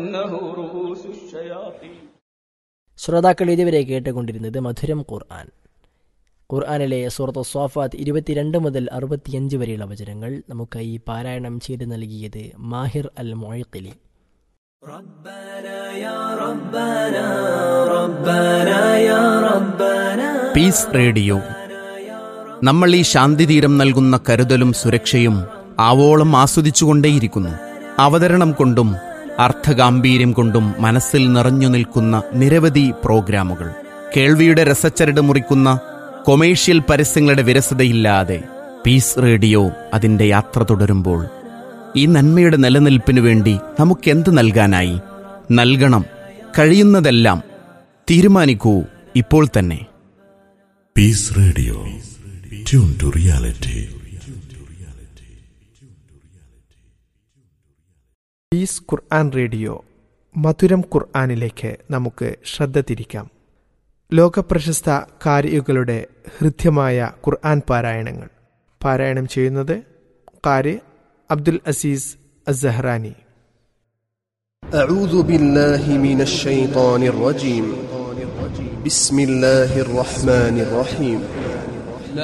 إنه رؤوس الشياطين ശ്രോതാക്കൾ ഇതുവരെ കേട്ടുകൊണ്ടിരുന്നത് മധുരം ഖുർആൻ ഖുർആനിലെ സൂറത്ത് സ്വാഫാത്ത് ഇരുപത്തിരണ്ട് മുതൽ അറുപത്തിയഞ്ച് വരെയുള്ള വചനങ്ങൾ നമുക്കായി പാരായണം ചെയ്ത് നൽകിയത് Maher Al Muaiqly peace radio നമ്മൾ ഈ ശാന്തിതീരം നൽകുന്ന കരുതലും സുരക്ഷയും ആവോളം ആസ്വദിച്ചുകൊണ്ടേയിരിക്കുന്നു അവതരണം കൊണ്ടും അർത്ഥഗാംഭീര്യം കൊണ്ടും മനസ്സിൽ നിറഞ്ഞു നിൽക്കുന്ന നിരവധി പ്രോഗ്രാമുകൾ കേൾവിയുടെ രസച്ചരട് മുറിക്കുന്ന കൊമേഴ്ഷ്യൽ പരസ്യങ്ങളുടെ വിരസതയില്ലാതെ പീസ് റേഡിയോ അതിന്റെ യാത്ര തുടരുമ്പോൾ ഈ നന്മയുടെ നിലനിൽപ്പിനു വേണ്ടി നമുക്കെന്ത് നൽകാനായി നൽകണം കഴിയുന്നതെല്ലാം തീരുമാനിക്കൂ ഇപ്പോൾ തന്നെ Peace Radio. Tune to reality. Peace Quran radio മധുരം ഖുർആനിലേക്ക് നമുക്ക് ശ്രദ്ധ തിരിക്കാം ലോകപ്രശസ്ത കാരികളുടെ ഹൃദ്യമായ ഖുർആൻ പാരായണങ്ങൾ പാരായണം ചെയ്യുന്നത് കാരി അബ്ദുൽ അസീസ് അസഹ്റാനി أعوذ بالله من الشيطان الرجيم بسم الله الرحمن الرحيم